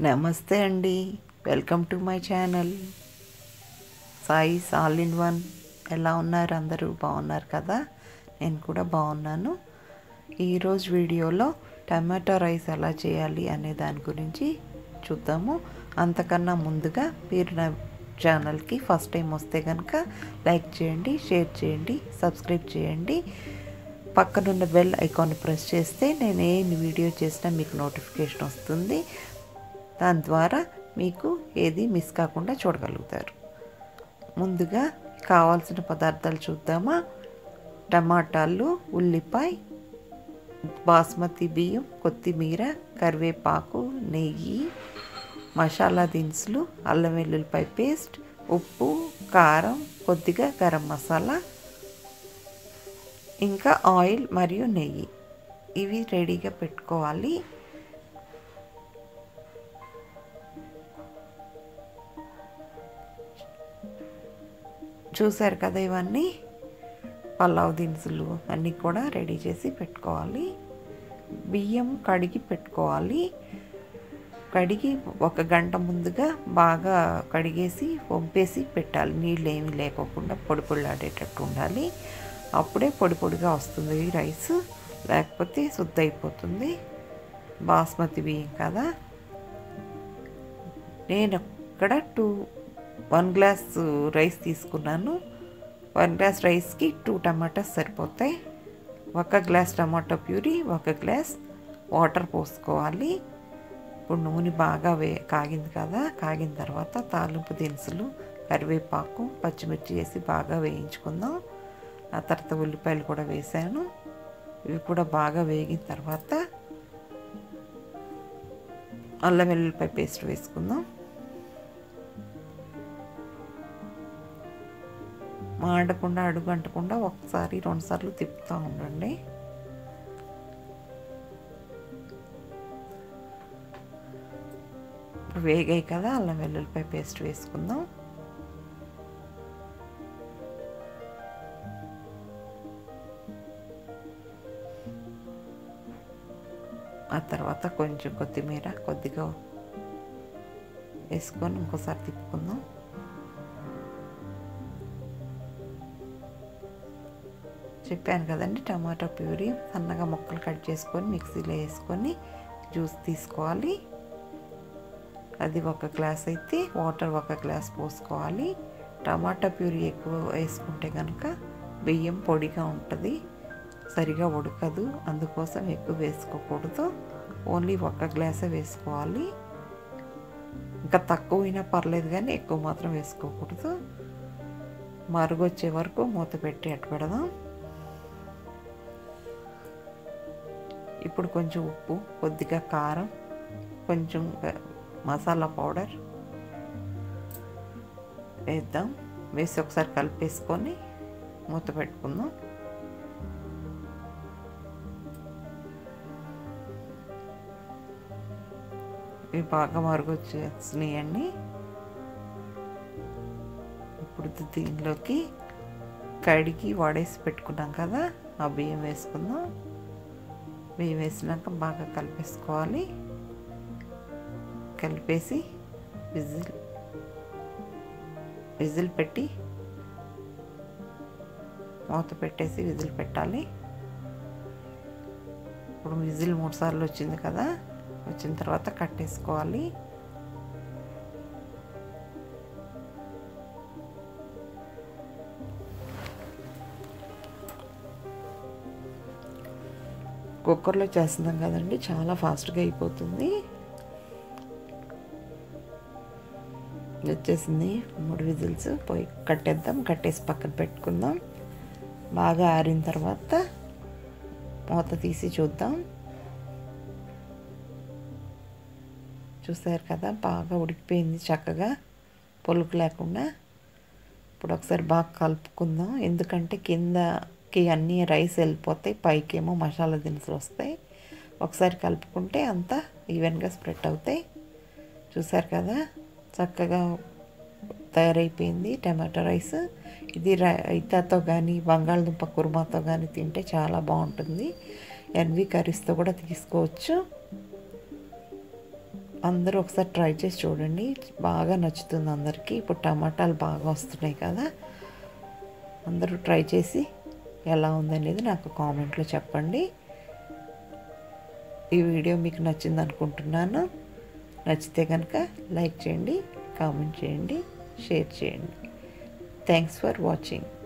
నమస్తే అండి welcome to my channel Sai all in one ఎలా ఉన్నారు అందరూ బాగున్నారు కదా నేను కూడా బాగున్నాను ఈరోజు వీడియోలో టమాటో రైస్ ఎలా చేయాలి అనే దాని గురించి చూద్దాము అంతకన్నా ముందుగా మీరు నా ఛానల్కి ఫస్ట్ టైం వస్తే కనుక లైక్ చేయండి షేర్ చేయండి సబ్స్క్రైబ్ చేయండి పక్కనున్న బెల్ ఐకాన్ ప్రెస్ చేస్తే నేను ఏ వీడియో చేసినా మీకు నోటిఫికేషన్ వస్తుంది దాని ద్వారా మీకు ఏది మిస్ కాకుండా చూడగలుగుతారు ముందుగా కావాల్సిన పదార్థాలు చూద్దామా టమాటాలు ఉల్లిపాయ బాస్మతి బియ్యం కొత్తిమీర కరివేపాకు నెయ్యి మసాలా దినుసులు అల్లం వెల్లుల్లిపాయ పేస్ట్ ఉప్పు కారం కొద్దిగా గరం మసాలా ఇంకా ఆయిల్ మరియు నెయ్యి ఇవి రెడీగా పెట్టుకోవాలి చూశారు కదా ఇవన్నీ పలావ్ దినుసులు అన్నీ కూడా రెడీ చేసి పెట్టుకోవాలి బియ్యం కడిగి పెట్టుకోవాలి కడిగి ఒక గంట ముందుగా బాగా కడిగేసి వంపేసి పెట్టాలి నీళ్ళు ఏమీ లేకోకుండా పొడి పొడిలాడేటట్టు ఉండాలి అప్పుడే పొడి పొడిగా వస్తుంది రైస్ లేకపోతే శుద్ధ అయిపోతుంది బాస్మతి బియ్యం కదా నేను అక్కడ టూ వన్ గ్లాస్ రైస్ తీసుకున్నాను వన్ గ్లాస్ రైస్కి టూ టమాటాస్ సరిపోతాయి ఒక గ్లాస్ టమాటో ప్యూరీ ఒక గ్లాస్ వాటర్ పోసుకోవాలి ఇప్పుడు నూనె బాగా వే కాగింది కదా కాగిన తర్వాత తాలింపు దినుసులు కరివేపాకు పచ్చిమిర్చి వేసి బాగా వేయించుకుందాం ఆ తర్వాత ఉల్లిపాయలు కూడా వేసాను ఇవి కూడా బాగా వేగిన తర్వాత అల్లం వెల్లుల్లిపాయ పేస్ట్ వేసుకుందాం మాడకుండా అడుగు అంటకుండా ఒకసారి రెండుసార్లు తిప్పుతూ ఉండండి వేగాయి కదా అల్లం వెల్లుల్లిపాయ పేస్ట్ వేసుకుందాం ఆ తర్వాత కొంచెం కొత్తిమీర కొద్దిగా వేసుకొని ఇంకోసారి తిప్పుకుందాం చెప్పాను కదండి టమాటో ప్యూరీ సన్నగా ముక్కలు కట్ చేసుకొని మిక్సీలో వేసుకొని జ్యూస్ తీసుకోవాలి అది ఒక గ్లాస్ అయితే వాటర్ ఒక గ్లాస్ పోసుకోవాలి టమాటా ప్యూరీ ఎక్కువ వేసుకుంటే కనుక బియ్యం పొడిగా ఉంటుంది సరిగా ఉడకదు అందుకోసం ఎక్కువ వేసుకోకూడదు ఓన్లీ ఒక గ్లాసే వేసుకోవాలి ఇంకా తక్కువ అయినా పర్లేదు కానీ ఎక్కువ మాత్రం వేసుకోకూడదు మరుగొచ్చే వరకు మూత పెట్టి అట్టు పెడదాం ఇప్పుడు కొంచెం ఉప్పు కొద్దిగా కారం కొంచెం మసాలా పౌడర్ వేద్దాం వేసి ఒకసారి కలిపేసుకొని మూత పెట్టుకుందాం ఇవి బాగా మరుగొచ్చేసినాయండి ఇప్పుడు దీనిలోకి కడిగి వడేసి పెట్టుకున్నాం కదా ఆ బియ్యం వేసుకుందాం బియ్యం వేసినాక బాగా కలిపేసుకోవాలి కలిపేసి విజిల్ విజిల్ పెట్టి మూత పెట్టేసి విజిల్ పెట్టాలి ఇప్పుడు విజిల్ మూడు సార్లు వచ్చింది కదా వచ్చిన తర్వాత కట్టేసుకోవాలి కుక్కర్లో చేస్తున్నాం కదండి చాలా ఫాస్ట్గా అయిపోతుంది వచ్చేసింది మూడు విజిల్స్ పోయి కట్టేద్దాం కట్టేసి పక్కన పెట్టుకుందాం బాగా ఆరిన తర్వాత మూత తీసి చూద్దాం చూసారు కదా బాగా ఉడికిపోయింది చక్కగా పొలుకు లేకుండా ఇప్పుడు ఒకసారి బాగా కలుపుకుందాం ఎందుకంటే కిందకి అన్నీ రైస్ వెళ్ళిపోతాయి పైకేమో మసాలా దినుసులు వస్తాయి ఒకసారి కలుపుకుంటే అంతా ఈవెన్గా స్ప్రెడ్ అవుతాయి చూసారు కదా చక్కగా తయారైపోయింది టమాటో రైస్ ఇది రైతాతో కానీ బంగాళదుంప కుర్మాతో కానీ తింటే చాలా బాగుంటుంది ఎన్వి కర్రీస్తో కూడా తీసుకోవచ్చు అందరూ ఒకసారి ట్రై చేసి చూడండి బాగా నచ్చుతుంది అందరికీ ఇప్పుడు టమాటాలు బాగా వస్తున్నాయి కదా అందరూ ట్రై చేసి ఎలా ఉందనేది నాకు కామెంట్లో చెప్పండి ఈ వీడియో మీకు నచ్చింది అనుకుంటున్నాను నచ్చితే కనుక లైక్ చేయండి కామెంట్ చేయండి షేర్ చేయండి థ్యాంక్స్ ఫర్ వాచింగ్